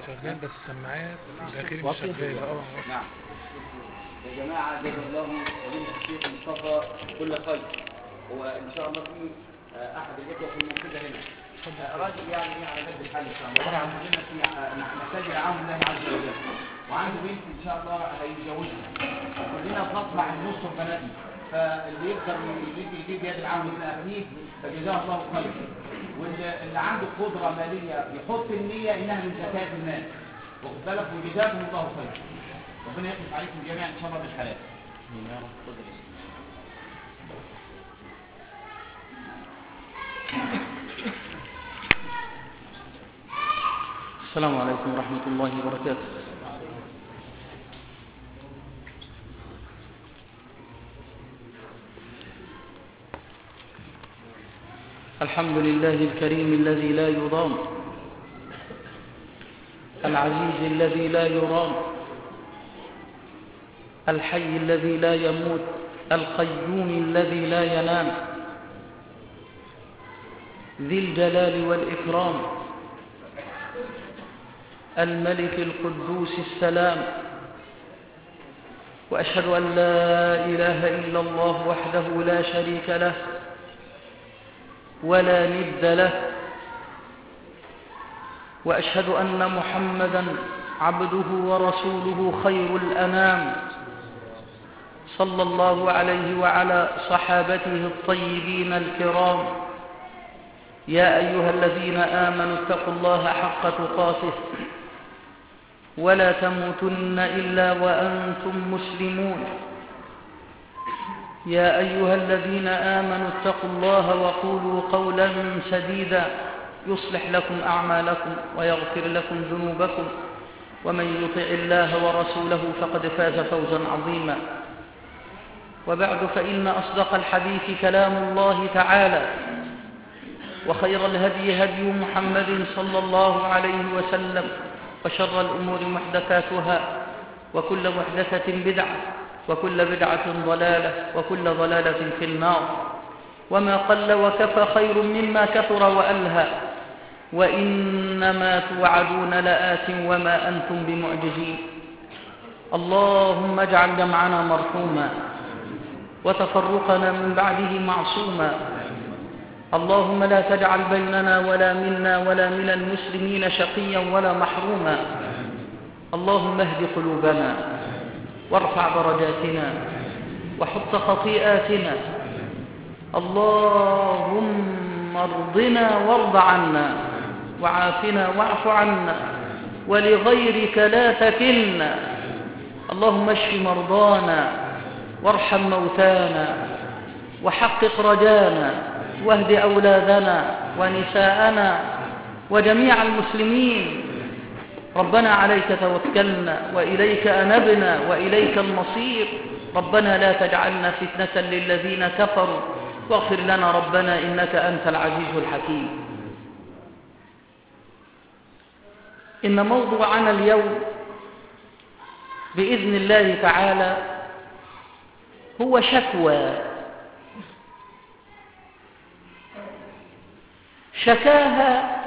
شغال بس السماعات الداخلي مش واطي؟ شغال اه نعم يا جماعة جزا الله ولي الشيخ مصطفى كل خير هو إن شاء الله في آه، أحد الإخوة في المنطقة هنا آه، راجل يعني إيه على قد الحال إن شاء الله وأنا عندنا في آه، محتاج لعون الله عز وجل وعنده بنت إن شاء الله هيتجوزها كلنا بنطمع إن نصر بناتنا فاللي يقدر يجيب يجيب يد العون من أهليه فجزاه الله خير واللي اللي عنده قدرة مالية يحط النية إنها من زكاة المال واخد بالك وجزاكم الله خير ربنا يخلف عليكم جميعا ان شاء الله بالحلال السلام عليكم ورحمة الله وبركاته الحمد لله الكريم الذي لا يضام العزيز الذي لا يرام الحي الذي لا يموت القيوم الذي لا ينام ذي الجلال والإكرام الملك القدوس السلام وأشهد أن لا إله إلا الله وحده لا شريك له ولا ند له وأشهد أن محمدا عبده ورسوله خير الأنام صلى الله عليه وعلى صحابته الطيبين الكرام يا أيها الذين آمنوا اتقوا الله حق تقاته ولا تموتن إلا وأنتم مسلمون يا أيها الذين آمنوا اتقوا الله وقولوا قولا سديدا يصلح لكم أعمالكم ويغفر لكم ذنوبكم ومن يطع الله ورسوله فقد فاز فوزا عظيما وبعد فإن أصدق الحديث كلام الله تعالى وخير الهدي هدي محمد صلى الله عليه وسلم وشر الأمور محدثاتها وكل محدثة بدعة وكل بدعة ضلالة وكل ضلالة في النار وما قل وكفى خير مما كثر وألهى وإنما توعدون لآت وما أنتم بمعجزين اللهم اجعل جمعنا مرحوما وتفرقنا من بعده معصوما اللهم لا تجعل بيننا ولا منا ولا من المسلمين شقيا ولا محروما اللهم اهد قلوبنا وارفع درجاتنا وحط خطيئاتنا اللهم ارضنا وارض عنا وعافنا واعف عنا ولغيرك لا تكلنا اللهم اشف مرضانا وارحم موتانا وحقق رجانا واهد أولادنا ونساءنا وجميع المسلمين ربنا عليك توكلنا وإليك أنبنا وإليك المصير ربنا لا تجعلنا فتنة للذين كفروا واغفر لنا ربنا إنك أنت العزيز الحكيم إن موضوعنا اليوم بإذن الله تعالى هو شكوى شكاها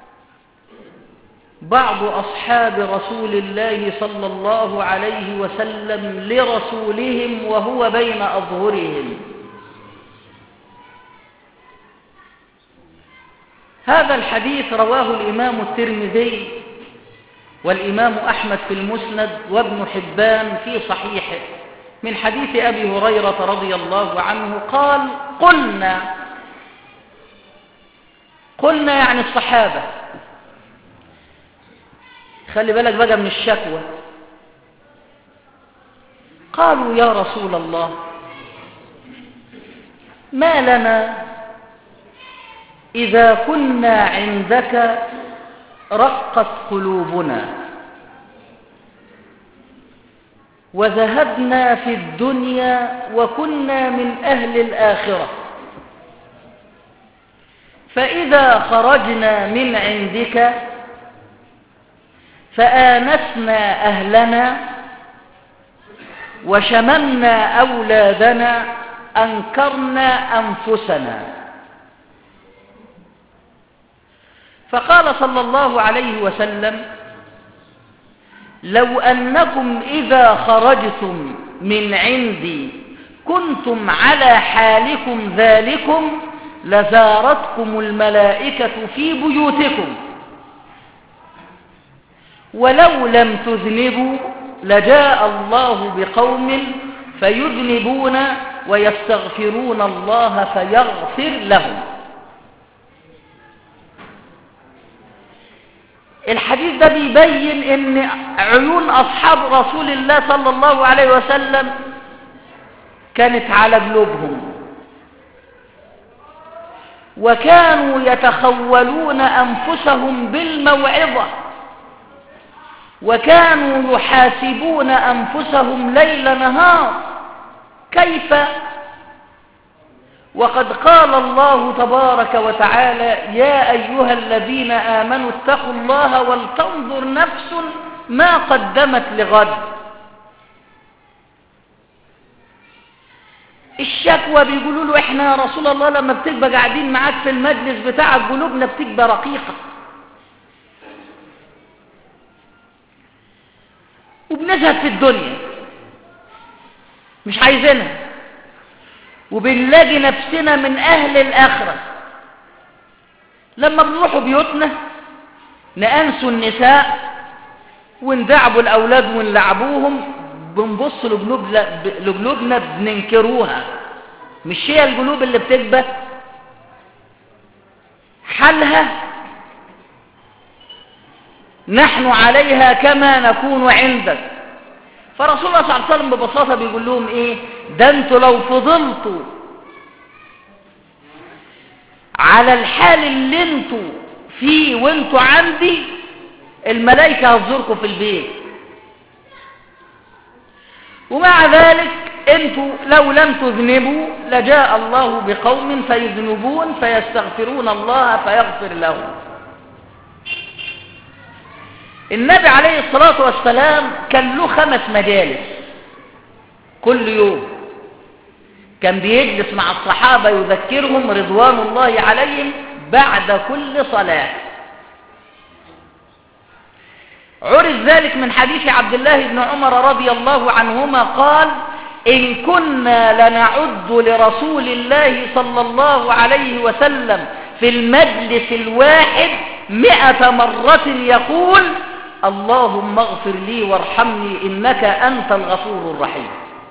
بعض أصحاب رسول الله صلى الله عليه وسلم لرسولهم وهو بين أظهرهم هذا الحديث رواه الإمام الترمذي والإمام أحمد في المسند وابن حبان في صحيحه من حديث أبي هريرة رضي الله عنه قال قلنا قلنا يعني الصحابة خلي بالك بقى من الشكوى قالوا يا رسول الله ما لنا إذا كنا عندك رقت قلوبنا وذهبنا في الدنيا وكنا من أهل الآخرة فإذا خرجنا من عندك فآنسنا أهلنا وشممنا أولادنا أنكرنا أنفسنا فقال صلى الله عليه وسلم لو أنكم إذا خرجتم من عندي كنتم على حالكم ذلكم لزارتكم الملائكة في بيوتكم ولو لم تذنبوا لجاء الله بقوم فيذنبون ويستغفرون الله فيغفر لهم الحديث ده بيبين ان عيون اصحاب رسول الله صلى الله عليه وسلم كانت على قلوبهم وكانوا يتخولون انفسهم بالموعظه وكانوا يحاسبون انفسهم ليل نهار كيف وقد قال الله تبارك وتعالى يا أيها الذين آمنوا اتقوا الله ولتنظر نفس ما قدمت لغد الشكوى بيقولوا له احنا يا رسول الله لما بتبقى قاعدين معاك في المجلس بتاعك قلوبنا بتبقى رقيقة وبنزهد في الدنيا مش عايزينها وبنلاقي نفسنا من أهل الآخرة لما بنروحوا بيوتنا نأنسوا النساء وندعبوا الأولاد ونلعبوهم بنبص لقلوبنا بننكروها مش هي القلوب اللي بتكبه حالها نحن عليها كما نكون عندك فرسول الله صلى الله عليه وسلم ببساطة بيقول لهم ايه ده انتوا لو فضلتوا على الحال اللي انتوا فيه وانتوا عندي الملائكة هتزوركم في البيت ومع ذلك انتوا لو لم تذنبوا لجاء الله بقوم فيذنبون فيستغفرون الله فيغفر لهم النبي عليه الصلاة والسلام كان له خمس مجالس كل يوم كان بيجلس مع الصحابة يذكرهم رضوان الله عليهم بعد كل صلاة عرف ذلك من حديث عبد الله بن عمر رضي الله عنهما قال إن كنا لنعد لرسول الله صلى الله عليه وسلم في المجلس الواحد مئة مرة يقول اللهم اغفر لي وارحمني إنك أنت الغفور الرحيم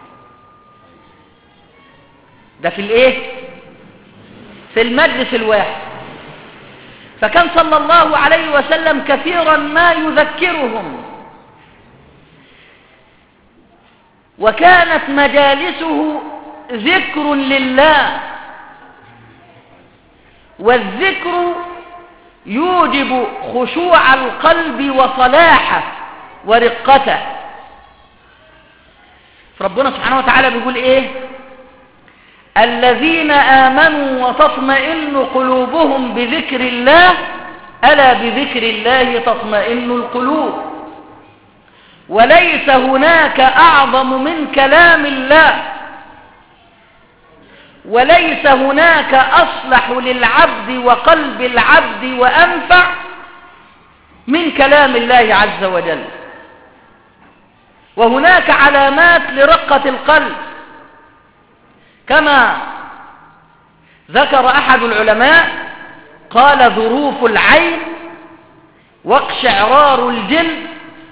ده في الايه في المجلس الواحد فكان صلى الله عليه وسلم كثيرا ما يذكرهم وكانت مجالسه ذكر لله والذكر يوجب خشوع القلب وصلاحه ورقته ربنا سبحانه وتعالى بيقول ايه الذين آمنوا وتطمئن قلوبهم بذكر الله ألا بذكر الله تطمئن القلوب وليس هناك أعظم من كلام الله وليس هناك أصلح للعبد وقلب العبد وأنفع من كلام الله عز وجل وهناك علامات لرقة القلب كما ذكر أحد العلماء قال ظروف العين واقشعرار الجلد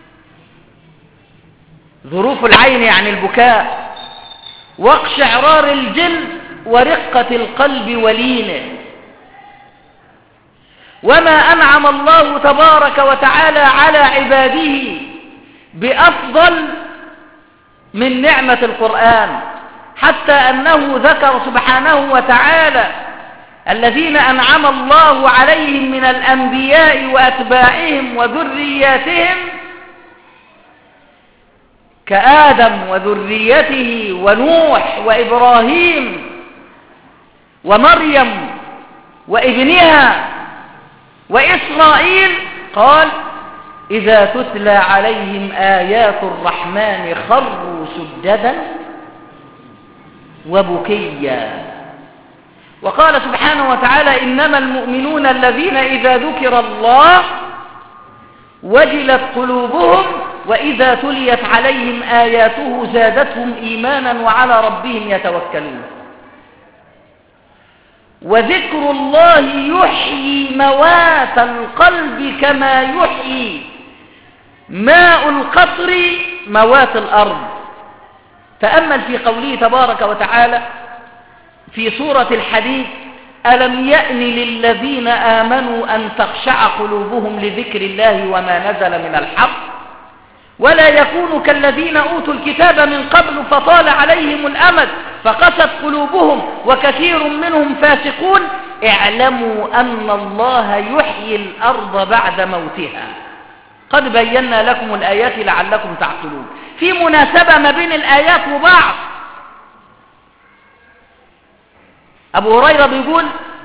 ظروف العين يعني البكاء واقشعرار الجلد ورقة القلب ولينه وما أنعم الله تبارك وتعالى على عباده بأفضل من نعمة القرآن حتى أنه ذكر سبحانه وتعالى الذين أنعم الله عليهم من الأنبياء وأتباعهم وذرياتهم كآدم وذريته ونوح وإبراهيم ومريم وابنها وإسرائيل قال إذا تتلى عليهم آيات الرحمن خروا سجدا وبكيا وقال سبحانه وتعالى إنما المؤمنون الذين إذا ذكر الله وجلت قلوبهم وإذا تليت عليهم آياته زادتهم إيمانا وعلى ربهم يتوكلون وذكر الله يحيي موات القلب كما يحيي ماء القطر موات الأرض تأمل في قوله تبارك وتعالى في سورة الحديث ألم يأن للذين آمنوا أن تخشع قلوبهم لذكر الله وما نزل من الحق ولا يكونوا كالذين أوتوا الكتاب من قبل فطال عليهم الأمد فقست قلوبهم وكثير منهم فاسقون اعلموا أن الله يحيي الأرض بعد موتها قد بينا لكم الآيات لعلكم تعقلون في مناسبة ما بين الآيات وبعض أبو هريرة بيقول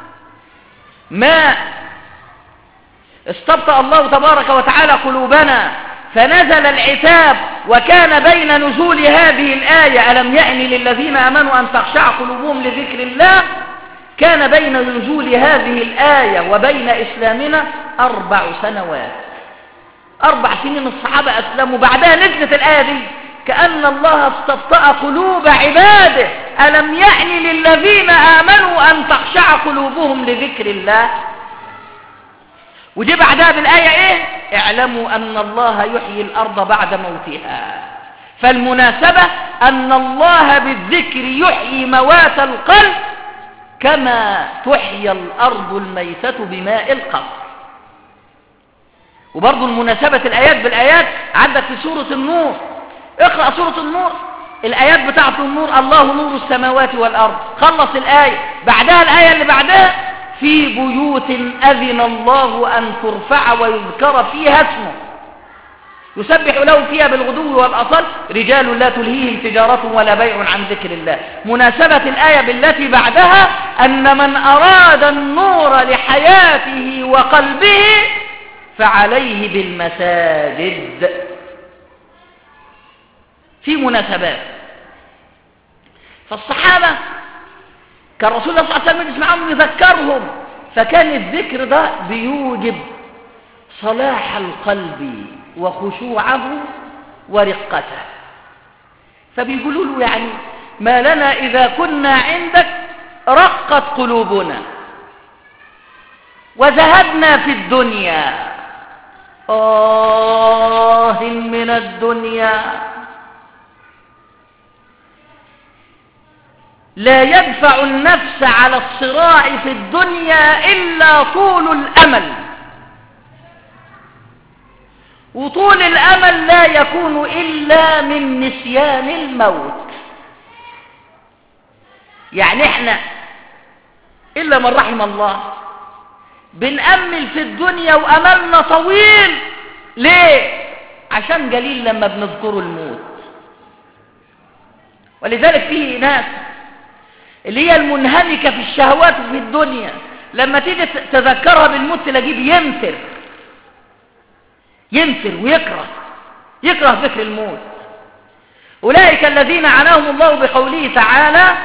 ما استبطأ الله تبارك وتعالى قلوبنا فنزل العتاب وكان بين نزول هذه الآية ألم يأن للذين آمنوا أن تخشع قلوبهم لذكر الله كان بين نزول هذه الآية وبين إسلامنا أربع سنوات أربع سنين الصحابة أسلموا بعدها نزلت الآية دي كأن الله استبطأ قلوب عباده ألم يأن للذين آمنوا أن تخشع قلوبهم لذكر الله ودي بعدها بالآية إيه اعلموا أن الله يحيي الأرض بعد موتها فالمناسبة أن الله بالذكر يحيي موات القلب كما تحيي الأرض الميتة بماء القبر وبرضو المناسبة الآيات بالآيات عندك في سورة النور اقرأ سورة النور الآيات بتاعت النور الله نور السماوات والأرض خلص الآية بعدها الآية اللي بعدها في بيوت أذن الله أن ترفع ويذكر فيها اسمه يسبح له فيها بالغدو والأصل رجال لا تلهيهم تجارة ولا بيع عن ذكر الله مناسبة الآية بالتي بعدها أن من أراد النور لحياته وقلبه فعليه بالمساجد في مناسبات فالصحابة كان رسول الله صلى الله عليه وسلم يجلس معهم يذكرهم فكان الذكر ده بيوجب صلاح القلب وخشوعه ورقته فبيقولوا له يعني ما لنا إذا كنا عندك رقت قلوبنا وزهدنا في الدنيا آه من الدنيا لا يدفع النفس على الصراع في الدنيا إلا طول الأمل وطول الأمل لا يكون إلا من نسيان الموت يعني احنا إلا من رحم الله بنأمل في الدنيا وأملنا طويل ليه عشان قليل لما بنذكر الموت ولذلك فيه ناس اللي هي المنهمكة في الشهوات في الدنيا لما تيجي تذكرها بالموت تلاقيه بينفر ينفر ويكره يكره ذكر الموت أولئك الذين عناهم الله بقوله تعالى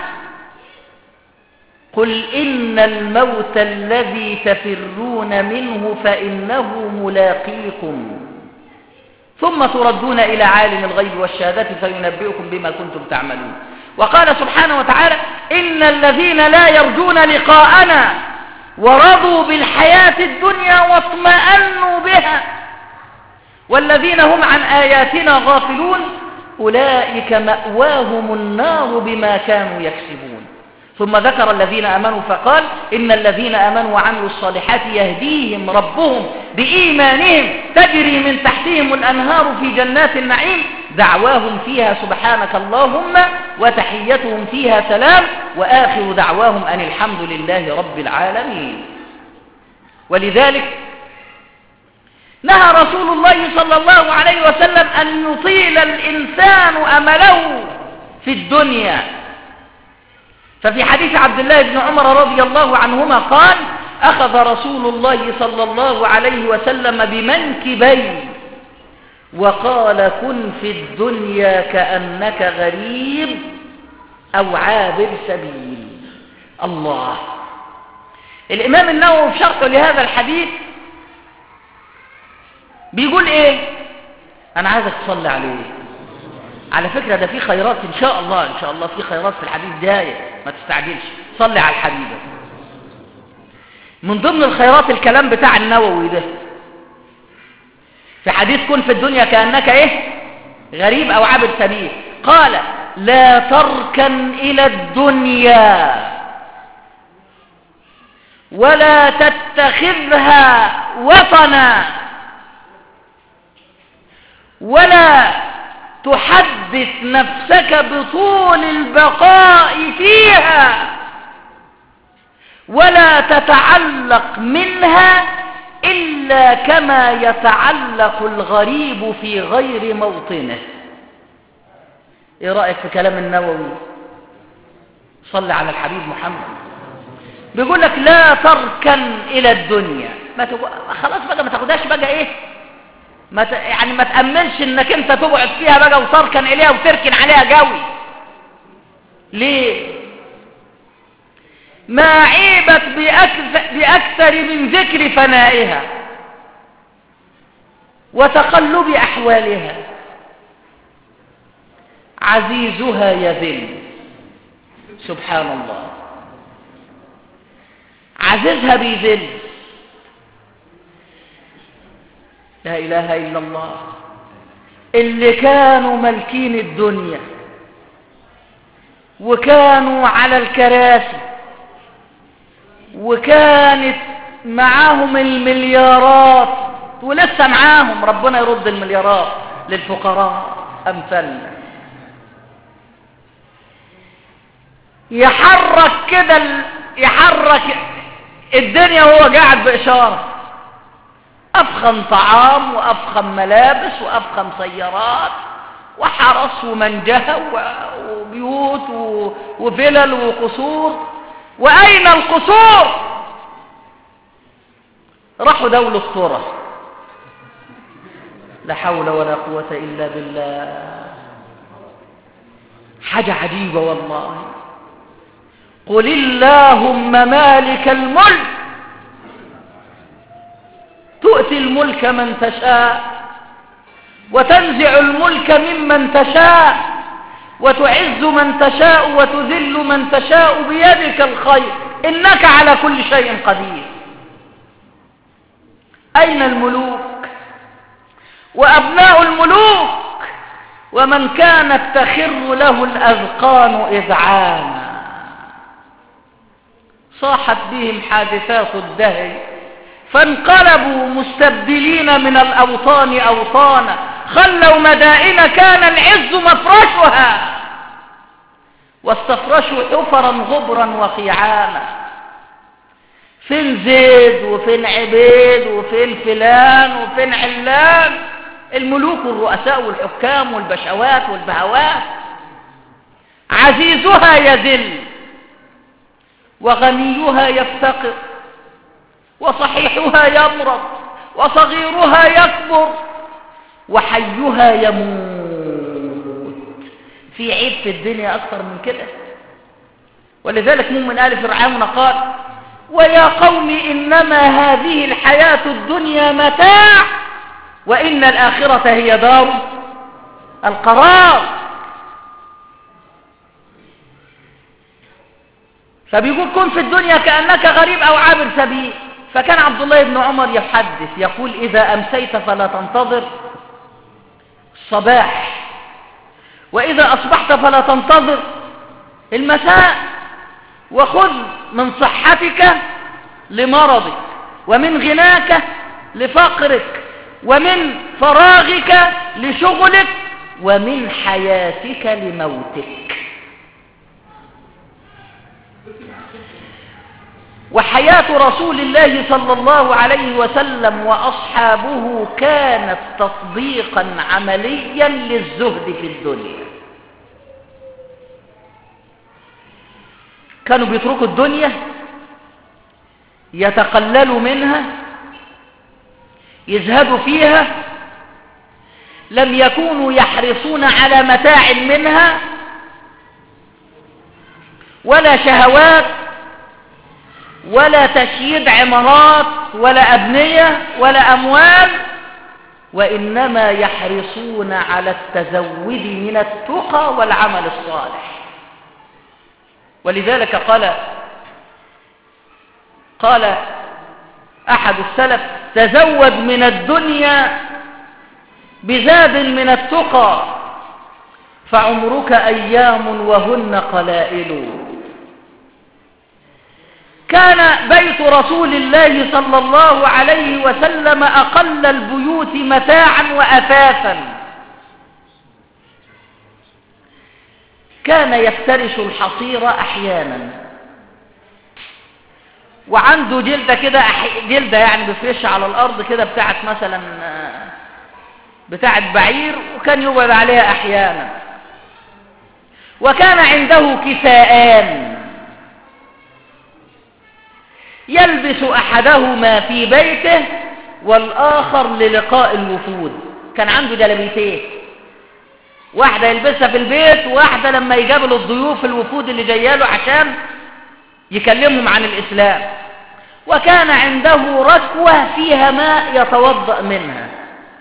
قل إن الموت الذي تفرون منه فإنه ملاقيكم ثم تردون إلى عالم الغيب والشهادة فينبئكم بما كنتم تعملون وقال سبحانه وتعالى إن الذين لا يرجون لقاءنا ورضوا بالحياة الدنيا واطمأنوا بها والذين هم عن آياتنا غافلون أولئك مأواهم النار بما كانوا يكسبون ثم ذكر الذين أمنوا فقال إن الذين أمنوا وعملوا الصالحات يهديهم ربهم بإيمانهم تجري من تحتهم الأنهار في جنات النعيم دعواهم فيها سبحانك اللهم وتحيتهم فيها سلام وآخر دعواهم أن الحمد لله رب العالمين ولذلك نهى رسول الله صلى الله عليه وسلم أن يطيل الإنسان أمله في الدنيا ففي حديث عبد الله بن عمر رضي الله عنهما قال أخذ رسول الله صلى الله عليه وسلم بمنكبي وقال كن في الدنيا كأنك غريب أو عابر سبيل الله الإمام النووي في شرحه لهذا الحديث بيقول إيه انا عايزك تصلي عليه على فكرة ده في خيرات ان شاء الله ان شاء الله في خيرات في الحديث جاية ما تستعجلش صلي على الحبيب من ضمن الخيرات الكلام بتاع النووي ده في حديث كن في الدنيا كأنك ايه غريب او عابد سبيل قال لا تركن الى الدنيا ولا تتخذها وطنا ولا تحدث نفسك بطول البقاء فيها ولا تتعلق منها إلا كما يتعلق الغريب في غير موطنه ايه رأيك في كلام النووي صلي على الحبيب محمد بيقول لك لا تركن الى الدنيا ما تقو... خلاص بقى ما تاخدهاش بقى ايه ما ت... يعني ما تأملش انك انت تقعد فيها بقى وتركن اليها وتركن عليها قوي ليه ما عيبت بأكثر, بأكثر من ذكر فنائها وتقلب أحوالها عزيزها يذل سبحان الله عزيزها بيذل لا إله إلا الله اللي كانوا ملكين الدنيا وكانوا على الكراسي وكانت معاهم المليارات ولسه معاهم ربنا يرد المليارات للفقراء أمثالنا يحرك كده يحرك الدنيا وهو قاعد بإشارة أفخم طعام وأفخم ملابس وأفخم سيارات وحرس ومنجهة وبيوت وفلل وقصور وأين القصور راحوا دولة الصورة لا حول ولا قوة إلا بالله حاجة عجيبة والله قل اللهم مالك الملك تؤتي الملك من تشاء وتنزع الملك ممن تشاء وتعز من تشاء وتذل من تشاء بيدك الخير إنك على كل شيء قدير أين الملوك وأبناء الملوك ومن كانت تخر له الأذقان إذعانا صاحت بهم حادثات الدهر فانقلبوا مستبدلين من الأوطان أوطانا خلوا مدائن كان العز مفرشها واستفرشوا حفرا غبرا وخيعانا فين زيد وفين عبيد وفين فلان وفين علان الملوك والرؤساء والحكام والبشوات والبهوات عزيزها يذل وغنيها يفتقر وصحيحها يمرض وصغيرها يكبر وحيها يموت في عيب في الدنيا أكثر من كده ولذلك مؤمن آل فرعون قال ويا قوم إنما هذه الحياة الدنيا متاع وإن الآخرة هي دار القرار فبيقول كن في الدنيا كأنك غريب أو عابر سبيل فكان عبد الله بن عمر يحدث يقول إذا أمسيت فلا تنتظر الصباح وإذا أصبحت فلا تنتظر المساء وخذ من صحتك لمرضك ومن غناك لفقرك ومن فراغك لشغلك ومن حياتك لموتك وحياة رسول الله صلى الله عليه وسلم وأصحابه كانت تطبيقا عمليا للزهد في الدنيا كانوا بيتركوا الدنيا يتقللوا منها يزهدوا فيها لم يكونوا يحرصون على متاع منها ولا شهوات ولا تشييد عمارات ولا أبنية ولا أموال وإنما يحرصون على التزود من التقى والعمل الصالح ولذلك قال قال أحد السلف تزود من الدنيا بزاد من التقى فعمرك أيام وهن قلائل كان بيت رسول الله صلى الله عليه وسلم أقل البيوت متاعا وأثاثا كان يفترش الحصير أحيانا وعنده جلدة كده جلدة يعني بفرشها على الأرض كده بتاعت مثلا بتاعت بعير وكان يقعد عليها أحيانا وكان عنده كساءان يلبس أحدهما في بيته والآخر للقاء الوفود كان عنده جلبيتين واحدة يلبسها في البيت وواحدة لما يقابل الضيوف الوفود اللي جاياله عشان يكلمهم عن الإسلام وكان عنده ركوة فيها ماء يتوضأ منها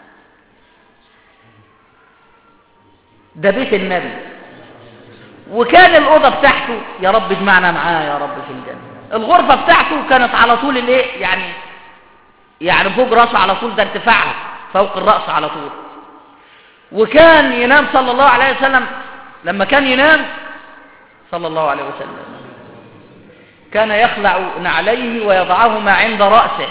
ده بيت النبي وكان الأوضة بتاعته يا رب اجمعنا معاه يا رب في الجنة الغرفة بتاعته كانت على طول الايه يعني يعني فوق راسه على طول ده ارتفاعها فوق الرأس على طول وكان ينام صلى الله عليه وسلم لما كان ينام صلى الله عليه وسلم كان يخلع نعليه ويضعهما عند رأسه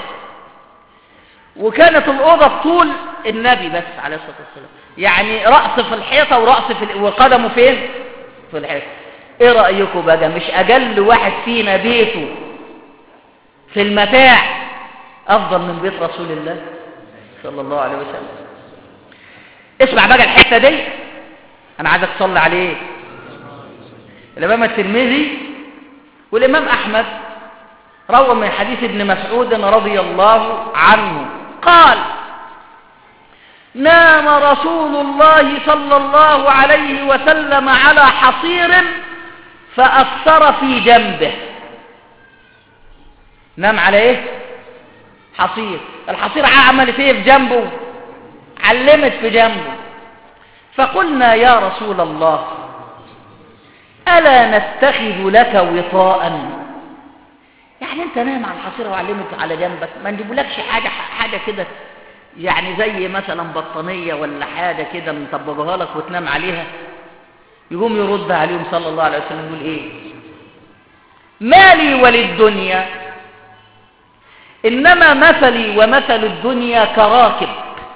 وكانت الأوضة بطول النبي بس عليه الصلاة والسلام يعني رأس في الحيطة ورأس في ال... وقدمه فين في الحيطة ايه رأيكم بقى مش أقل واحد فينا بيته في المتاع أفضل من بيت رسول الله صلى الله عليه وسلم اسمع بقى الحتة دي أنا عايزك تصلي عليه الإمام الترمذي والإمام أحمد روى من حديث ابن مسعود رضي الله عنه قال نام رسول الله صلى الله عليه وسلم على حصير فأثر في جنبه نام على ايه حصير الحصير عملت ايه في جنبه علمت في جنبه فقلنا يا رسول الله ألا نتخذ لك وطاء يعني انت نام على الحصيرة وعلمت على جنبك ما نجيبلكش حاجة حاجة كده يعني زي مثلا بطانية ولا حاجة كده نطبقها لك وتنام عليها يقوم يرد عليهم صلى الله عليه وسلم يقول ايه مالي وللدنيا إنما مثلي ومثل الدنيا كراكب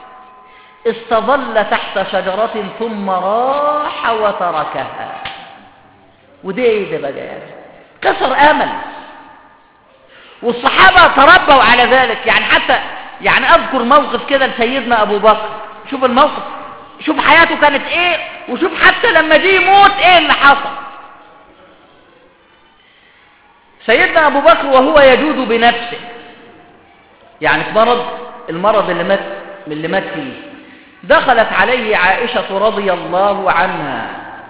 استظل تحت شجرة ثم راح وتركها وده ايه ده بقى يعني كسر امل والصحابة تربوا على ذلك يعني حتى يعني اذكر موقف كده لسيدنا ابو بكر شوف الموقف شوف حياته كانت ايه وشوف حتى لما جه يموت ايه اللي حصل سيدنا ابو بكر وهو يجود بنفسه يعني في مرض المرض اللي مات من اللي مات فيه دخلت عليه عائشة رضي الله عنها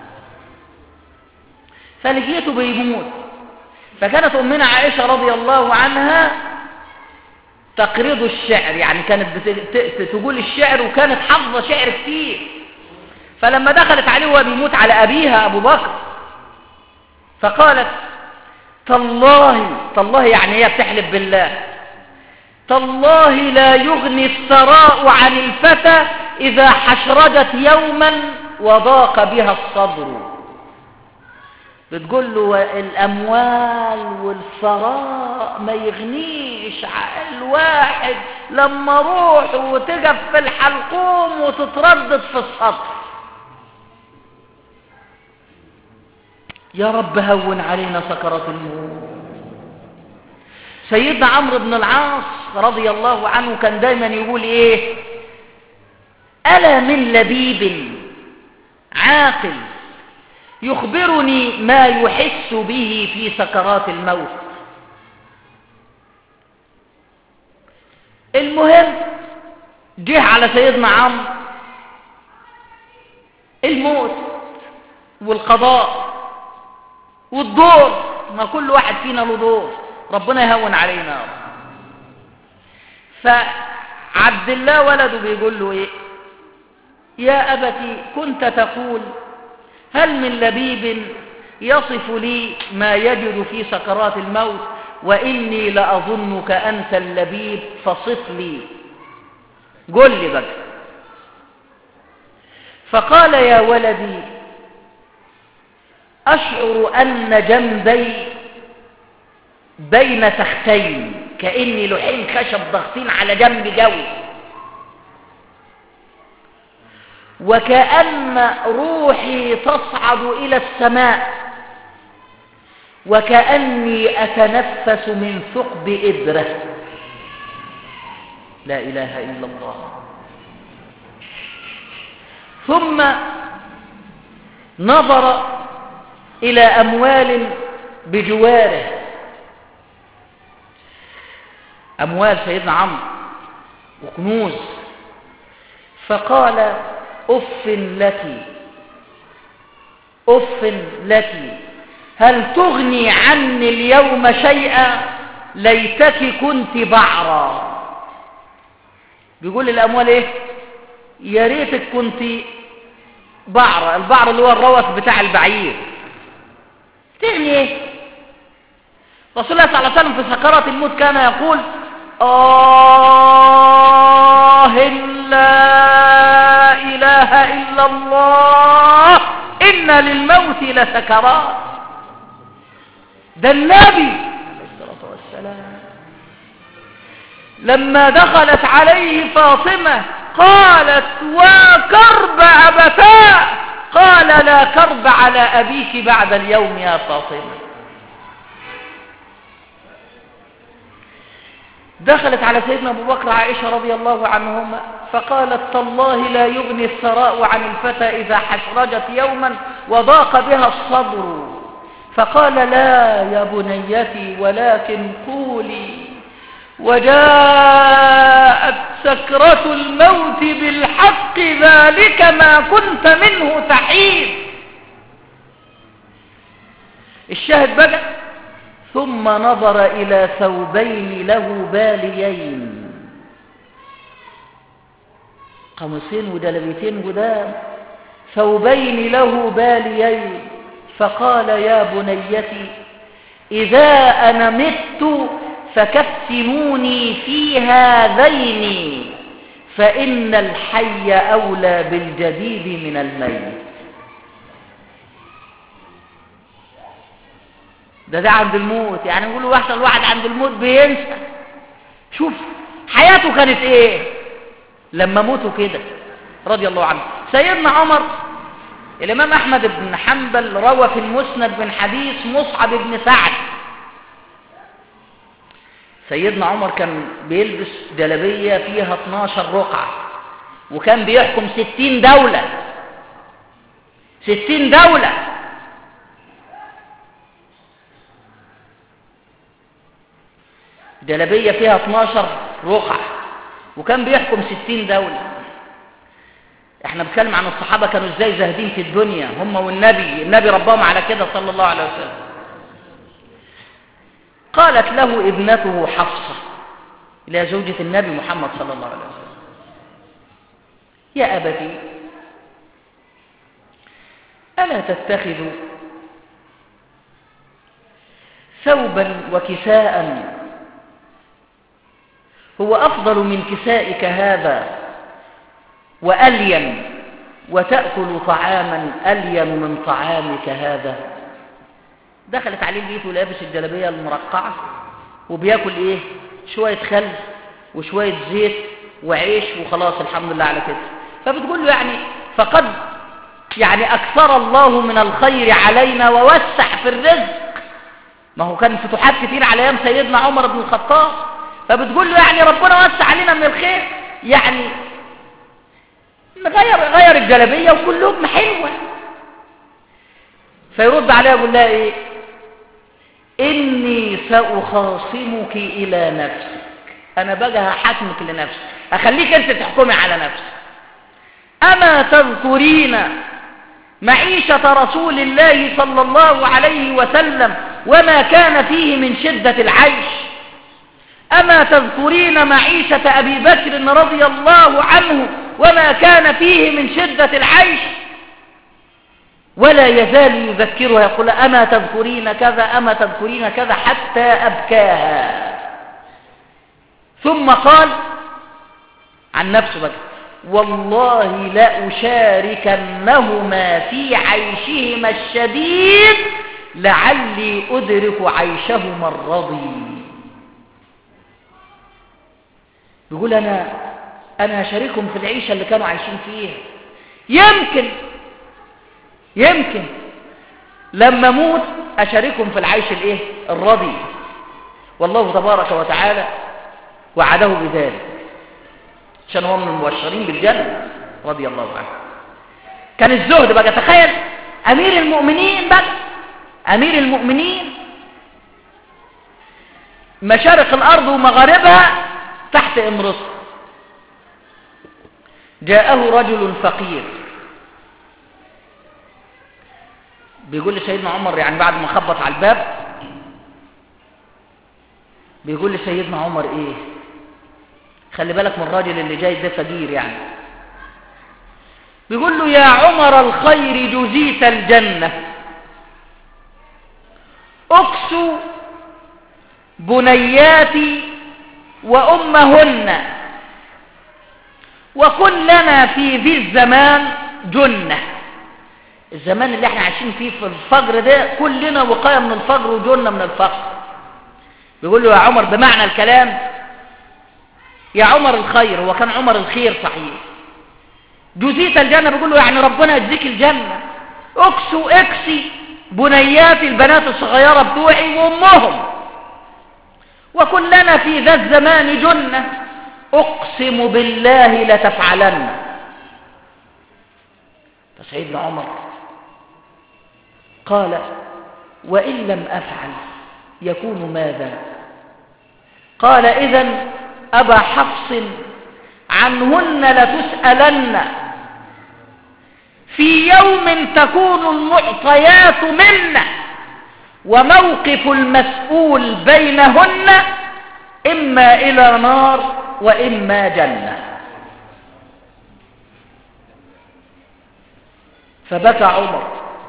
فلقيته بيموت فكانت أمنا عائشة رضي الله عنها تقرض الشعر يعني كانت تقول الشعر وكانت حافظة شعر كتير فلما دخلت عليه وهو بيموت على أبيها أبو بكر فقالت تالله تالله يعني هي بتحلف بالله تالله لا يغني الثراء عن الفتى إذا حشرجت يوما وضاق بها الصدر بتقول له الأموال والثراء ما يغنيش الواحد لما روح وتقف في الحلقوم وتتردد في السطر يا رب هون علينا سكرات الموت سيدنا عمرو بن العاص رضي الله عنه كان دايما يقول ايه ألا من لبيب عاقل يخبرني ما يحس به في سكرات الموت المهم جه على سيدنا عمرو الموت والقضاء والدور ما كل واحد فينا له دور ربنا يهون علينا عبد الله ولده بيقول له ايه يا أبتي كنت تقول هل من لبيب يصف لي ما يجد في سكرات الموت وإني لأظنك أنت اللبيب فصف لي قل لي بقى فقال يا ولدي أشعر أن جنبي بين تختين كأني لحين خشب ضغطين على جنبي قوي وكأن روحي تصعد إلى السماء وكأني أتنفس من ثقب إبرة لا إله إلا الله ثم نظر إلى أموال بجواره أموال سيدنا عمرو وكنوز فقال أف لك أف لك هل تغني عني اليوم شيئا ليتك كنت بعرا بيقول الأموال إيه يا ريتك كنت بعرة البعر اللي هو الروث بتاع البعير تعني ايه رسول الله صلى الله عليه وسلم في سكرات الموت كان يقول آه لا إله إلا الله إن للموت لسكرات ده النبي عليه الصلاة والسلام لما دخلت عليه فاطمة قالت وكرب أبتاه قال لا كرب على أبيك بعد اليوم يا فاطمة دخلت على سيدنا أبو بكر عائشة رضي الله عنهما فقالت تالله لا يغني الثراء عن الفتى إذا حشرجت يوما وضاق بها الصدر فقال لا يا بنيتي ولكن قولي وجاءت سكرة الموت بالحق ذلك ما كنت منه تحيد الشاهد بقى ثم نظر إلى ثوبين له باليين قميصين ودلبيتين قدام ثوبين له باليين فقال يا بنيتي إذا أنا مت فكفنوني في هذين فإن الحي أولى بالجديد من الميت ده ده عند الموت يعني نقول واحد الواحد عند الموت بينسى شوف حياته كانت ايه لما موتوا كده رضي الله عنه سيدنا عمر الامام احمد بن حنبل روى في المسند من حديث مصعب بن سعد سيدنا عمر كان بيلبس جلبية فيها 12 رقعة وكان بيحكم 60 دولة 60 دولة جلبية فيها 12 رقعة وكان بيحكم 60 دولة احنا بنتكلم عن الصحابة كانوا ازاي زاهدين في الدنيا هم والنبي النبي ربهم على كده صلى الله عليه وسلم قالت له ابنته حفصة إلى زوجة النبي محمد صلى الله عليه وسلم يا أبتي ألا تتخذ ثوبا وكساء هو أفضل من كسائك هذا وألين وتأكل طعاما ألين من طعامك هذا دخلت عليه البيت ولابس الجلابيه المرقعه وبياكل ايه شويه خل وشويه زيت وعيش وخلاص الحمد لله على كده فبتقول له يعني فقد يعني اكثر الله من الخير علينا ووسع في الرزق ما هو كان فتوحات كتير على ايام سيدنا عمر بن الخطاب فبتقول له يعني ربنا وسع علينا من الخير يعني غير غير الجلابيه وكل لقمه حلوه فيرد عليها يقول لها ايه إني سأخاصمك إلى نفسك أنا بقى هحكمك لنفسك أخليك أنت تحكمي على نفسك أما تذكرين معيشة رسول الله صلى الله عليه وسلم وما كان فيه من شدة العيش أما تذكرين معيشة أبي بكر رضي الله عنه وما كان فيه من شدة العيش ولا يزال يذكرها يقول أما تذكرين كذا أما تذكرين كذا حتى أبكاها ثم قال عن نفسه بقى والله لأشاركنهما في عيشهما الشديد لعلي أدرك عيشهما الرضي بيقول أنا أنا هشاركهم في العيشة اللي كانوا عايشين فيها يمكن يمكن لما اموت أشاركهم في العيش الايه الرضي والله تبارك وتعالى وعده بذلك عشان هو من المبشرين بالجنة رضي الله عنه كان الزهد بقى تخيل أمير المؤمنين بقى أمير المؤمنين مشارق الأرض ومغاربها تحت امرته جاءه رجل فقير بيقول لسيدنا عمر يعني بعد ما خبط على الباب بيقول لسيدنا عمر ايه خلي بالك من الراجل اللي جاي ده فقير يعني بيقول له يا عمر الخير جزيت الجنة اكسو بنياتي وأمهن وكن لنا في ذي الزمان جنة الزمان اللي احنا عايشين فيه في الفجر ده كلنا وقاية من الفجر وجنة من الفقر بيقول له يا عمر بمعنى الكلام يا عمر الخير هو كان عمر الخير صحيح جزيت الجنة بيقول له يعني ربنا يجزيك الجنة اكسو اكسي بنيات البنات الصغيرة بتوعي وامهم وكلنا في ذا الزمان جنة اقسم بالله لتفعلن فسيدنا عمر قال وإن لم أفعل يكون ماذا قال إذا أبا حفص عنهن لتسألن في يوم تكون المعطيات منا وموقف المسؤول بينهن إما إلى نار وإما جنة فبكى عمر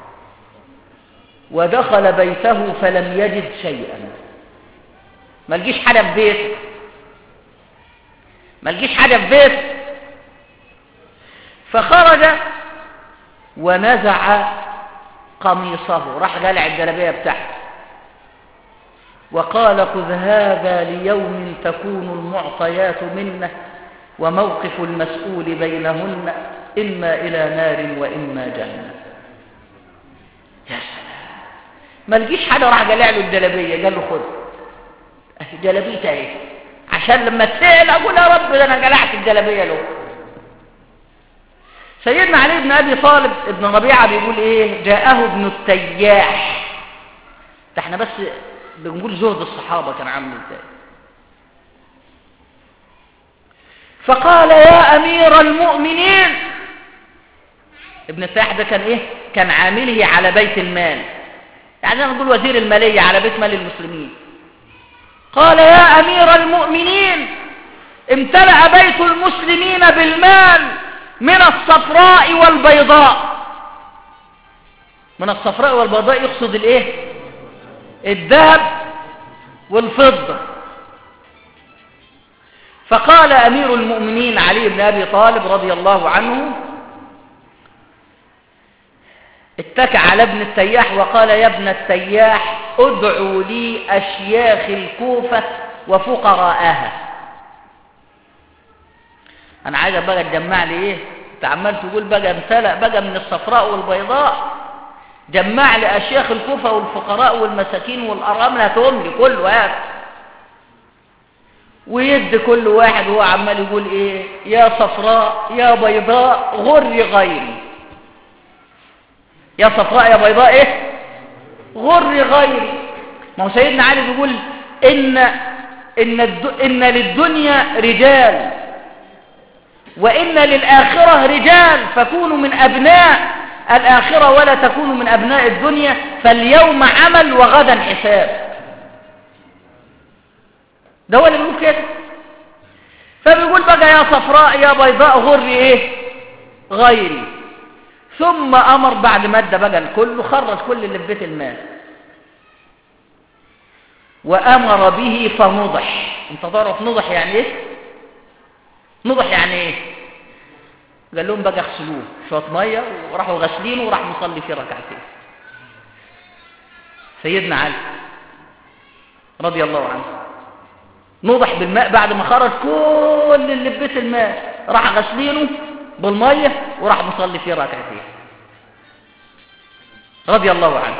ودخل بيته فلم يجد شيئا ما لقيش حاجة في بيته ما لقيش حاجة في بيته فخرج ونزع قميصه راح قلع الجلبية بتاعته وقال خذ هذا ليوم تكون المعطيات منه وموقف المسؤول بينهن إما إلى نار وإما جنة يا سلام ما لقيش حاجة راح قلع له الجلبية قال له خذ جلبيتها ايه عشان لما تسأل أقول يا رب ده أنا قلعت الجلبية له سيدنا علي بن أبي طالب ابن ربيعة بيقول إيه جاءه ابن التياح ده احنا بس بنقول زهد الصحابة كان عامل ازاي فقال يا أمير المؤمنين ابن التياح ده كان إيه كان عامله على بيت المال يعني نقول وزير المالية على بيت مال المسلمين قال يا أمير المؤمنين امتلأ بيت المسلمين بالمال من الصفراء والبيضاء من الصفراء والبيضاء يقصد الايه الذهب والفضة فقال أمير المؤمنين علي بن أبي طالب رضي الله عنه اتكى على ابن التياح وقال يا ابن التياح ادعوا لي أشياخ الكوفة وفقراءها انا عايز بقى تجمع لي ايه انت عمال تقول بقى امتلأ بقى من الصفراء والبيضاء جمع لي اشياخ الكوفه والفقراء والمساكين والارامل هاتهم لي كله هات ويد كل واحد وهو عمال يقول ايه يا صفراء يا بيضاء غري غيري يا صفراء يا بيضاء ايه غري غيري ما هو سيدنا علي بيقول ان ان الد... ان للدنيا رجال وإن للآخرة رجال فكونوا من أبناء الآخرة ولا تكونوا من أبناء الدنيا فاليوم عمل وغدا حساب ده هو اللي بيقول كده فبيقول بقى يا صفراء يا بيضاء غري ايه غيري ثم امر بعد ما ادى بقى الكل خرج كل اللي في بيت المال وامر به فنضح انت تعرف نضح يعني ايه نضح يعني ايه قال لهم بقى اغسلوه شويه ميه وراحوا غاسلينه وراح مصلي فيه ركعتين سيدنا علي رضي الله عنه نضح بالماء بعد ما خرج كل اللي في بيت الماء راح غسلينه بالميه وراح مصلي فيه ركعتين رضي الله عنه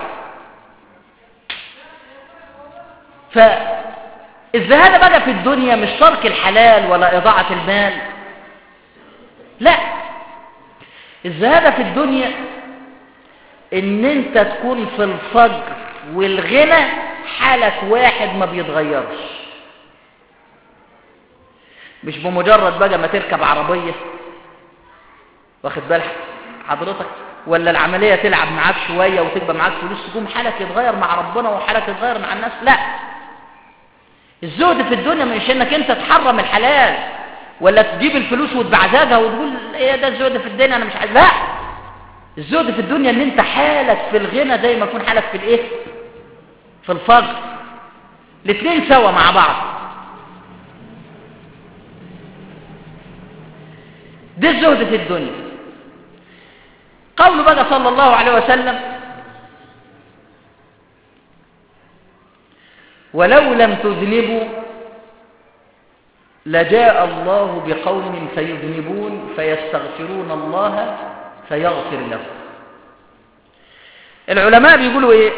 فالزهاده بقى في الدنيا مش ترك الحلال ولا اضاعه المال لا الزهاده في الدنيا ان انت تكون في الفجر والغنى حالك واحد ما بيتغيرش مش بمجرد بقى ما تركب عربية واخد بالك حضرتك ولا العملية تلعب معاك شوية وتبقى معاك فلوس تقوم حالك يتغير مع ربنا وحالك يتغير مع الناس لا الزهد في الدنيا مش انك انت تحرم الحلال ولا تجيب الفلوس وتبعزاجها وتقول ايه ده الزهد في الدنيا انا مش عايز لا الزهد في الدنيا ان انت حالك في الغنى زي ما يكون حالك في الايه في الفقر الاثنين سوا مع بعض ده الزهد في الدنيا قول بقى صلى الله عليه وسلم ولو لم تذنبوا لجاء الله بقوم فيذنبون فيستغفرون الله فيغفر لهم العلماء بيقولوا ايه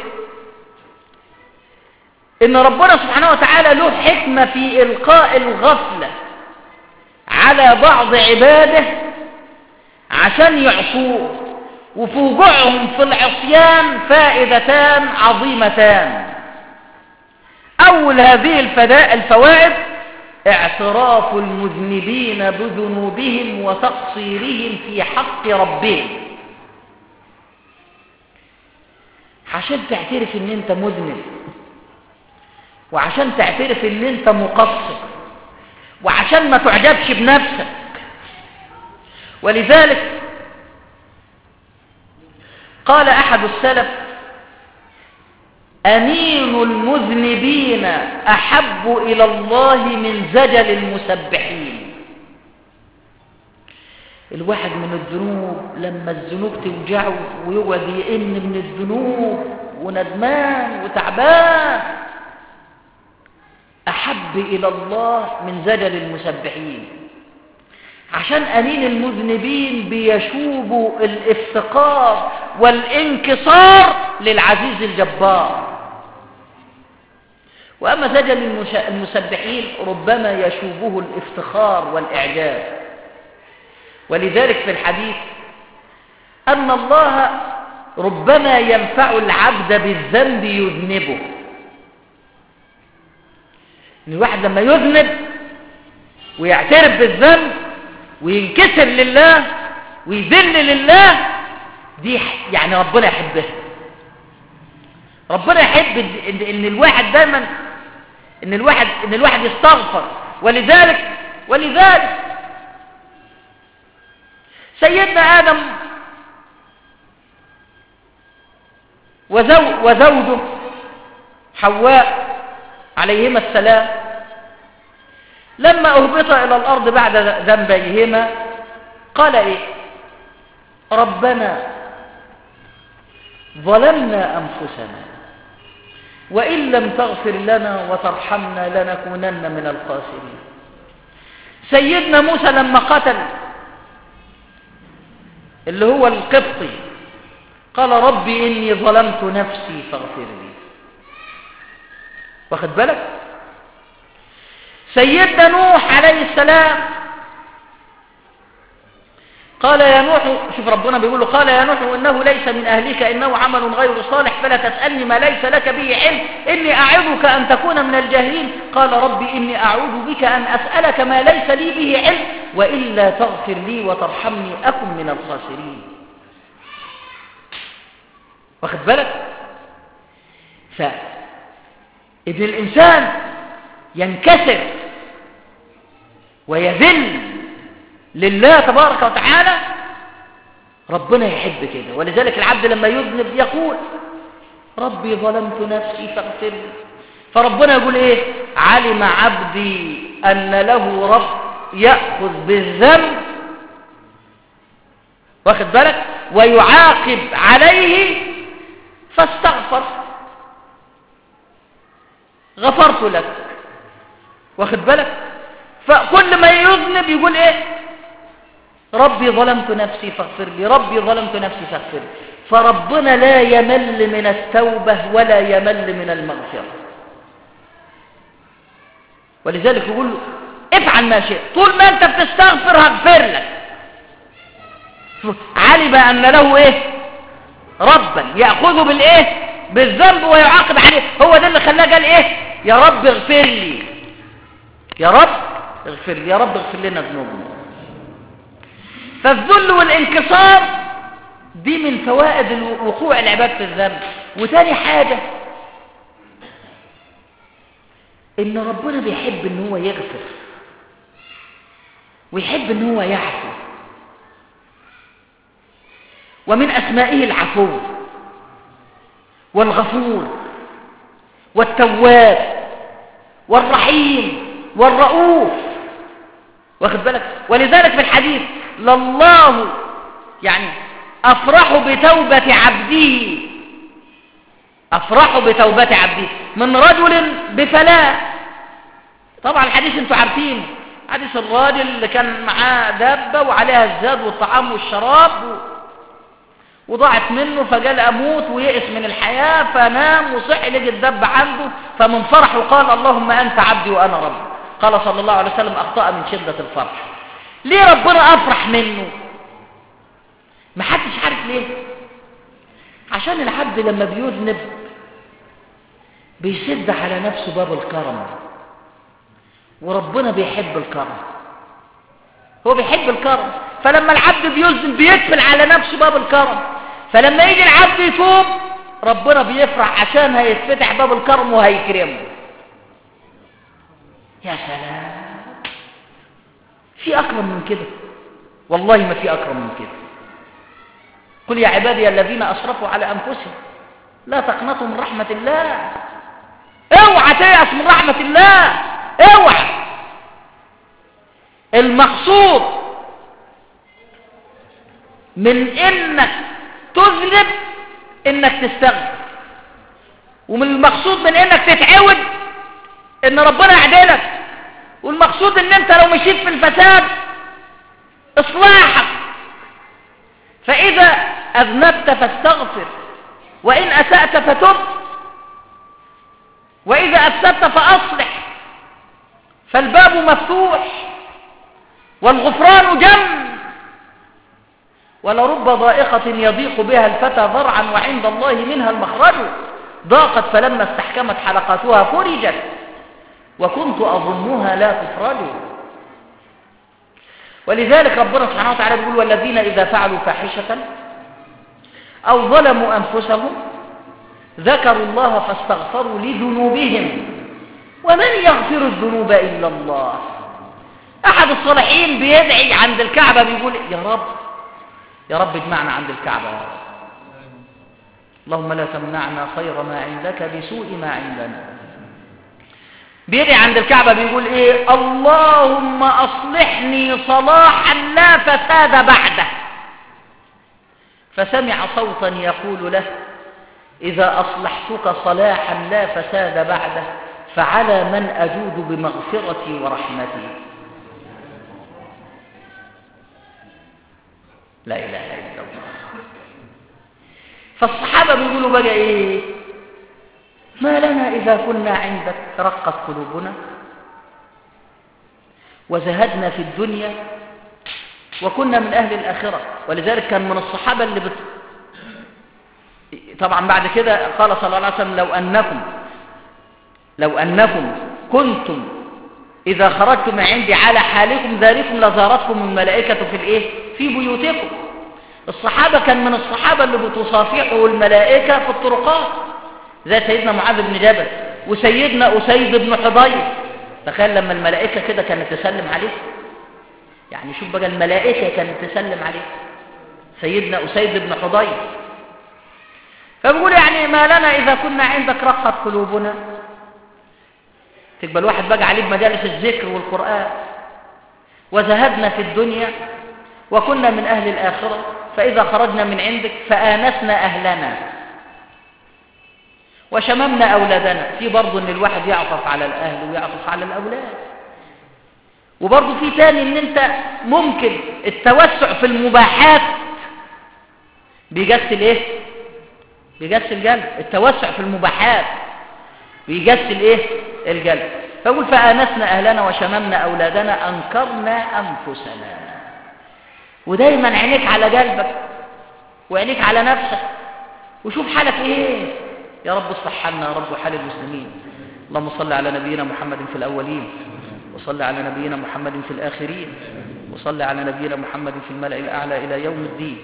ان ربنا سبحانه وتعالى له حكمة في القاء الغفلة على بعض عباده عشان يعصوه وفي وقوعهم في العصيان فائدتان عظيمتان اول هذه الفداء الفوائد اعتراف المذنبين بذنوبهم وتقصيرهم في حق ربهم عشان تعترف ان انت مذنب وعشان تعترف ان انت مقصر وعشان ما تعجبش بنفسك ولذلك قال احد السلف أنين المذنبين أحب إلى الله من زجل المسبحين الواحد من الذنوب لما الذنوب توجعه ويقعد يئن من الذنوب وندمان وتعبان أحب إلى الله من زجل المسبحين عشان أنين المذنبين بيشوبوا الافتقار والانكسار للعزيز الجبار وأما زجل المسبحين ربما يشوبه الافتخار والإعجاب ولذلك في الحديث أن الله ربما ينفع العبد بالذنب يذنبه إن الواحد لما يذنب ويعترف بالذنب وينكسر لله ويذل لله دي يعني ربنا يحبها ربنا يحب ان إن الواحد دايما ان الواحد ان الواحد يستغفر ولذلك ولذلك سيدنا ادم وزو وزوجه حواء عليهما السلام لما اهبط الى الارض بعد ذنبيهما قال ايه ربنا ظلمنا انفسنا وإن لم تغفر لنا وترحمنا لنكونن من الخاسرين سيدنا موسى لما قتل اللي هو القبطي قال ربي إني ظلمت نفسي فاغفر لي واخد بالك سيدنا نوح عليه السلام قال يا نوح شوف ربنا بيقول له قال يا نوح إنه ليس من أهلك إنه عمل غير صالح فلا تسألني ما ليس لك به علم إني أعظك أن تكون من الجاهلين قال ربي إني أعوذ بك أن أسألك ما ليس لي به علم وإلا تغفر لي وترحمني أكن من الخاسرين واخد بالك فإذن الإنسان ينكسر ويذل لله تبارك وتعالى ربنا يحب كده ولذلك العبد لما يذنب يقول ربي ظلمت نفسي فاغفر لي فربنا يقول ايه علم عبدي ان له رب ياخذ بالذنب واخد بالك ويعاقب عليه فاستغفر غفرت لك واخد بالك فكل ما يذنب يقول ايه ربي ظلمت نفسي فاغفر لي ربي ظلمت نفسي فاغفر لي فربنا لا يمل من التوبة ولا يمل من المغفرة ولذلك يقول له افعل ما شئت طول ما انت بتستغفر هغفر لك علم ان له ايه ربا ياخذه بالايه بالذنب ويعاقب عليه هو ده اللي خلاه قال ايه يا رب اغفر لي يا رب اغفر لي يا رب اغفر لنا ذنوبنا فالذل والانكسار دي من فوائد وقوع العباد في الذنب وتاني حاجة ان ربنا بيحب ان هو يغفر ويحب ان هو يعفو ومن اسمائه العفو والغفور والتواب والرحيم والرؤوف واخد بالك ولذلك في الحديث لله يعني أفرح بتوبة عبده أفرح بتوبة عبده من رجل بفلاة طبعا الحديث انتوا عارفين حديث الراجل اللي كان معاه دابة وعليها الزاد والطعام والشراب و... وضاعت منه فقال أموت ويئس من الحياة فنام وصحي لقي الدب عنده فمن فرحه قال اللهم أنت عبدي وأنا ربي قال صلى الله عليه وسلم أخطأ من شدة الفرح ليه ربنا أفرح منه ما حدش عارف ليه عشان العبد لما بيذنب بيسد على نفسه باب الكرم وربنا بيحب الكرم هو بيحب الكرم فلما العبد بيذنب بيقفل على نفسه باب الكرم فلما يجي العبد يتوب ربنا بيفرح عشان هيتفتح باب الكرم وهيكرمه يا سلام في أكرم من كده والله ما في أكرم من كده قل يا عبادي الذين أسرفوا على أنفسهم لا تقنطوا من رحمة الله اوعى تيأس من رحمة الله اوعى المقصود من انك تذنب انك تستغفر ومن المقصود من انك تتعود ان ربنا يعدلك والمقصود ان انت لو مشيت في الفساد اصلاحك فاذا اذنبت فاستغفر وان اسأت فتب واذا افسدت فاصلح فالباب مفتوح والغفران جم ولرب ضائقة يضيق بها الفتى ضرعا وعند الله منها المخرج ضاقت فلما استحكمت حلقاتها فرجت وكنت أظنها لا تفرج ولذلك ربنا سبحانه وتعالى يقول والذين إذا فعلوا فاحشة أو ظلموا أنفسهم ذكروا الله فاستغفروا لذنوبهم ومن يغفر الذنوب إلا الله أحد الصالحين بيدعي عند الكعبة بيقول يا رب يا رب اجمعنا عند الكعبة يا رب اللهم لا تمنعنا خير ما عندك بسوء ما عندنا بيدعي عند الكعبة بيقول ايه اللهم اصلحني صلاحا لا فساد بعده فسمع صوتا يقول له إذا أصلحتك صلاحا لا فساد بعده فعلى من أجود بمغفرتي ورحمتي لا إله إلا الله فالصحابة بيقولوا بقى إيه ما لنا إذا كنا عندك رقت قلوبنا وزهدنا في الدنيا وكنا من أهل الآخرة ولذلك كان من الصحابة اللي بت... طبعا بعد كده قال صلى الله عليه وسلم لو أنكم لو أنكم كنتم إذا خرجتم عندي على حالكم ذلكم لزارتكم الملائكة في الإيه؟ في بيوتكم الصحابة كان من الصحابة اللي بتصافحه الملائكة في الطرقات زي سيدنا معاذ بن جبل وسيدنا أسيد بن حضير تخيل لما الملائكة كده كانت تسلم عليه يعني شوف بقى الملائكة كانت تسلم عليه سيدنا أسيد بن حضير فبيقول يعني ما لنا إذا كنا عندك رقت قلوبنا تبقى الواحد بقى عليه بمجالس الذكر والقرآن وزهدنا في الدنيا وكنا من أهل الآخرة فإذا خرجنا من عندك فآنسنا أهلنا وشممنا أولادنا في برضه أن الواحد يعطف على الأهل ويعطف على الأولاد وبرضه في تاني أن أنت ممكن التوسع في المباحات بيجسل إيه؟ بيجسل قلب التوسع في المباحات بيجسل إيه؟ القلب فأقول فآنسنا أهلنا وشممنا أولادنا أنكرنا أنفسنا ودايما عينيك على قلبك وعينيك على نفسك وشوف حالك ايه يا رب اصلح حالنا يا رب وحال المسلمين اللهم صل على نبينا محمد في الأولين وصل على نبينا محمد في الآخرين وصل على نبينا محمد في الملأ الأعلى إلى يوم الدين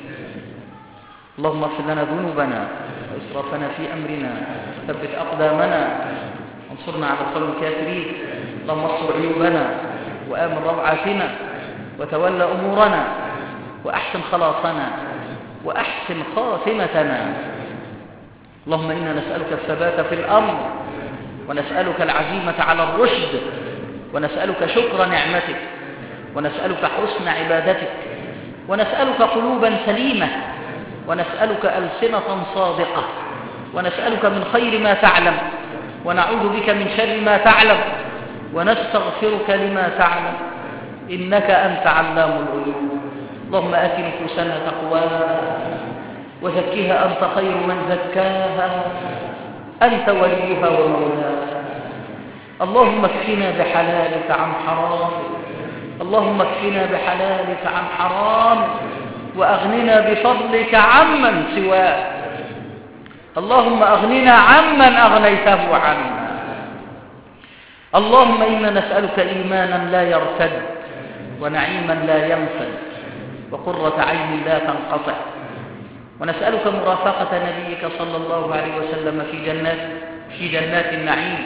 اللهم اغفر لنا ذنوبنا وإسرافنا في أمرنا ثبت أقدامنا وانصرنا على القوم الكافرين اللهم اصبر عيوبنا وآمن روعاتنا وتولى أمورنا وأحسن خلاصنا وأحسن خاتمتنا اللهم إنا نسألك الثبات في الأمر ونسألك العزيمة على الرشد ونسألك شكر نعمتك ونسألك حسن عبادتك ونسألك قلوبا سليمة ونسألك ألسنة صادقة ونسألك من خير ما تعلم ونعوذ بك من شر ما تعلم ونستغفرك لما تعلم إنك أنت علام الغيوب اللهم آت نفوسنا تقواها وزكها أنت خير من زكاها أنت وليها ومولاها اللهم اكفنا بحلالك عن حرامك اللهم اكفنا بحلالك عن حرامك وأغننا بفضلك عمن سواك اللهم أغننا عمن أغنيته عنا اللهم إنا نسألك إيمانا لا يرتد ونعيما لا ينفد وقرة عين لا تنقطع ونسألك مرافقة نبيك صلى الله عليه وسلم في جنات في جنات النعيم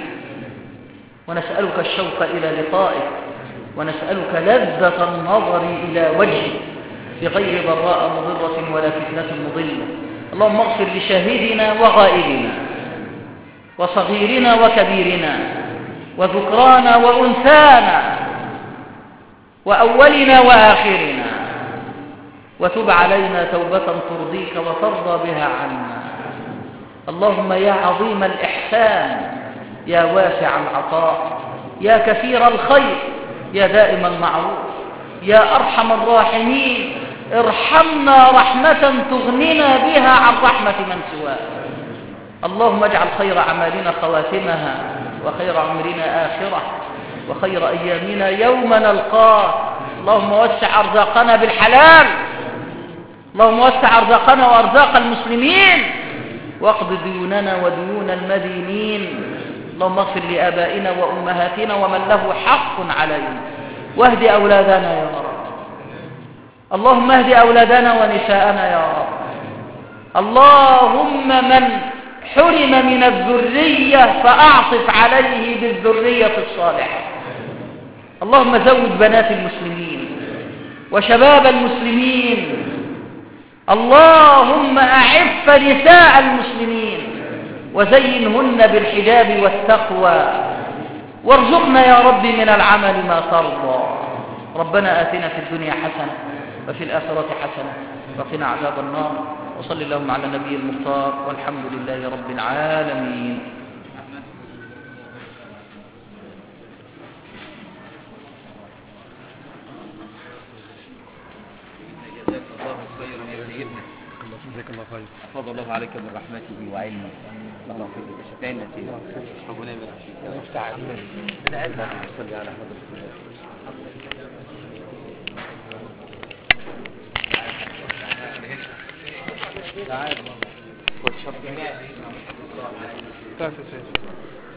ونسألك الشوق إلى لقائك ونسألك لذة النظر إلى وجهك بغير ضراء مضرة ولا فتنة مضلة اللهم اغفر لشاهدنا وغائبنا وصغيرنا وكبيرنا وذكرانا وأنثانا وأولنا وآخرنا وتب علينا توبة ترضيك وترضى بها عنا اللهم يا عظيم الإحسان يا واسع العطاء يا كثير الخير يا دائم المعروف يا أرحم الراحمين ارحمنا رحمة تغننا بها عن رحمة من سواك اللهم اجعل خير أعمالنا خواتمها وخير عمرنا آخرة وخير أيامنا يوم نلقاه اللهم وسع أرزاقنا بالحلال اللهم وسع أرزاقنا وأرزاق المسلمين واقض ديوننا وديون المدينين اللهم اغفر لآبائنا وأمهاتنا ومن له حق علينا واهد أولادنا يا رب اللهم اهد أولادنا ونساءنا يا رب اللهم من حرم من الذرية فأعطف عليه بالذرية الصالحة اللهم زود بنات المسلمين وشباب المسلمين اللهم أعف نساء المسلمين وزينهن بالحجاب والتقوى وارزقنا يا رب من العمل ما ترضى ربنا آتنا في الدنيا حسنة وفي الآخرة حسنة وقنا عذاب النار وصل اللهم على النبي المختار والحمد لله رب العالمين جزاك الله خيرا يا سيدنا جزاك الله خير فضل الله عليك من رحمته وعلمه الله خير يا باشا تعالى يا سيدي ربنا يبارك فيك افتح علينا اللهم صل على حضرتك تعال والشرط تعرف يا سيدي